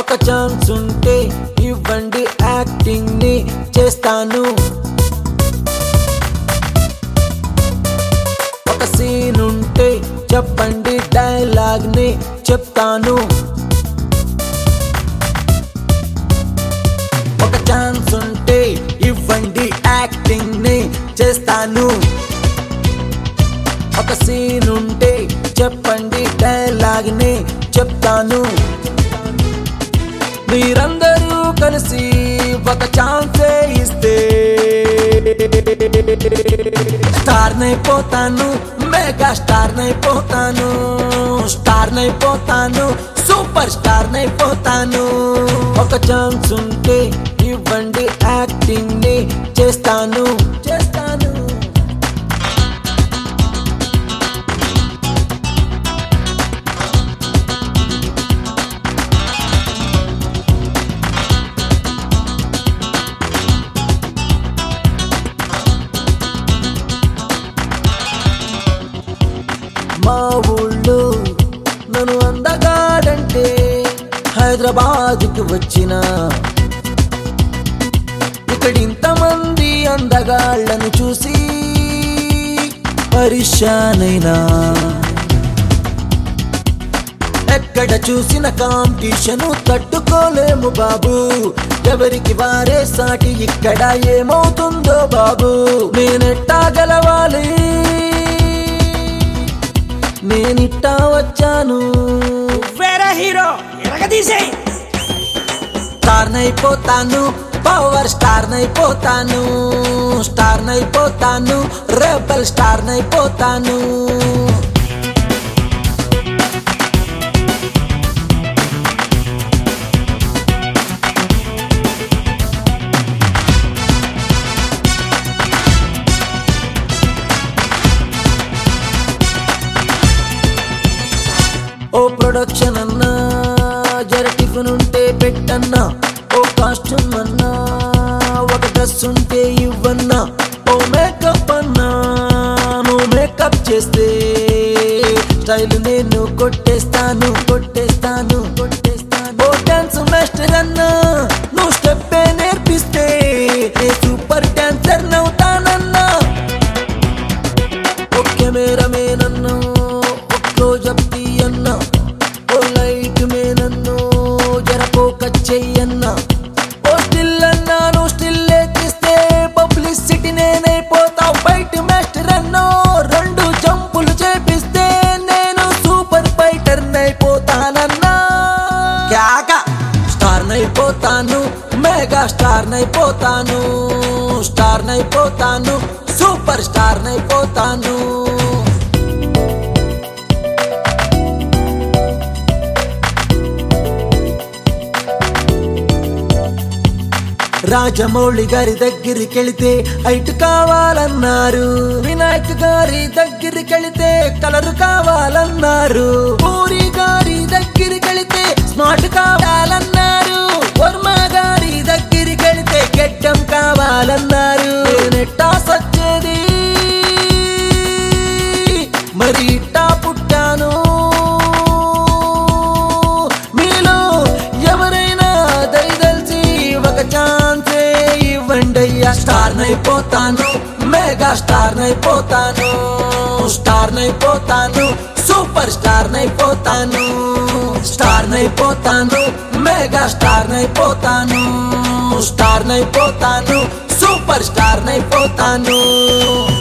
ఒక ఛాన్స్ ఉంటే ఇవ్వండి యాక్టింగ్ ని చేస్తాను ఒక సీన్ ఉంటే చెప్పండి డైలాగ్ ని చెప్తాను ఒక ఛాన్స్ ఉంటే ఇవ్వండి యాక్టింగ్ ని చేస్తాను ఒక సీన్ ఉంటే చెప్పండి డైలాగ్ ని చెప్తాను మీరందరూ కలిసి ఒక ఛాన్సే ఇస్తే స్టార్ నైపోతాను మెగా స్టార్ నైపోతాను స్టార్ నైపోతాను సూపర్ స్టార్ నైపోతాను ఒక ఛాన్స్ ఉంటే ఇవ్వండి యాక్టింగ్ ని చేస్తాను చేస్తాను మా ఊళ్ళో నన్ను అందగాడంటే హైదరాబాద్కి వచ్చిన ఇక్కడ ఇంతమంది అందగాళ్ళను చూసి పరిశానైనా ఎక్కడ చూసిన కాంపిటీషన్ తట్టుకోలేము బాబు ఎవరికి వారే సాటి ఇక్కడ ఏమవుతుందో బాబు నేనెట్టా గెలవాలి నేనిట్టా వచ్చాను వేరే హీరో ఎరగదీసేయ్ స్టార్ నైపోతాను పవర్ స్టార్ నైపోతాను స్టార్ నైపోతాను రెబల్ స్టార్ నైపోతాను ఓ ప్రొడక్షన్ అన్నా జర టిఫిన్ ఉంటే పెట్టన్నా ఓ కాస్ట్యూమ్ అన్నా ఒక డ్రెస్ ఉంటే ఇవ్వన్నా ఓ మేకప్ అన్నా నువ్వు మేకప్ చేస్తే స్టైల్ నేను కొట్టేస్తాను కొట్టేస్తాను కొట్టేస్తాను ఓ డాన్స్ మాస్టర్ అన్నా నువ్వు స్టెప్ నేర్పిస్తే ఏ సూపర్ డాన్సర్ నవ్వుతానన్నా ఓ కెమెరా మేనన్ను ఓ క్లోజప్ తీయన్న ఓ లైట్ మేనన్ను జర ఫోకస్ చెయ్యన్న ఓ స్టిల్ అన్నాను స్టిల్ తీస్తే పబ్లిసిటీ నేనైపోతా బయట మాస్టర్ అన్నో రెండు జంపులు చేపిస్తే నేను సూపర్ ఫైటర్ నైపోతానన్నా క్యాక స్టార్ నైపోతాను మెగా స్టార్ నైపోతాను స్టార్ నైపోతాను సూపర్ స్టార్ నైపోతాను రాజమౌళి గారి దగ్గరికి వెళితే హైట్ కావాలన్నారు వినాయక్ గారి దగ్గరికి వెళితే కలర్ కావాలన్నారు పూరి గారి దగ్గరికి వెళితే స్మార్ట్ కావాలన్నారు వర్మ గారి దగ్గరికి వెళితే గెడ్డం కావాలన్నారు నెట్టా సచ్చేది మరి ఇట్టా పుట్టాను మీలో ఎవరైనా దయదలిచి ఒక ఛాన్సే ఇవ్వండి అయ్యా స్టార్ నైపోతాను మెగా స్టార్ నైపోతాను స్టార్ నైపోతాను సూపర్ స్టార్ నైపోతాను స్టార్ నైపోతాను మెగా స్టార్ నైపోతాను స్టార్ నైపోతాను సూపర్ స్టార్ నైపోతాను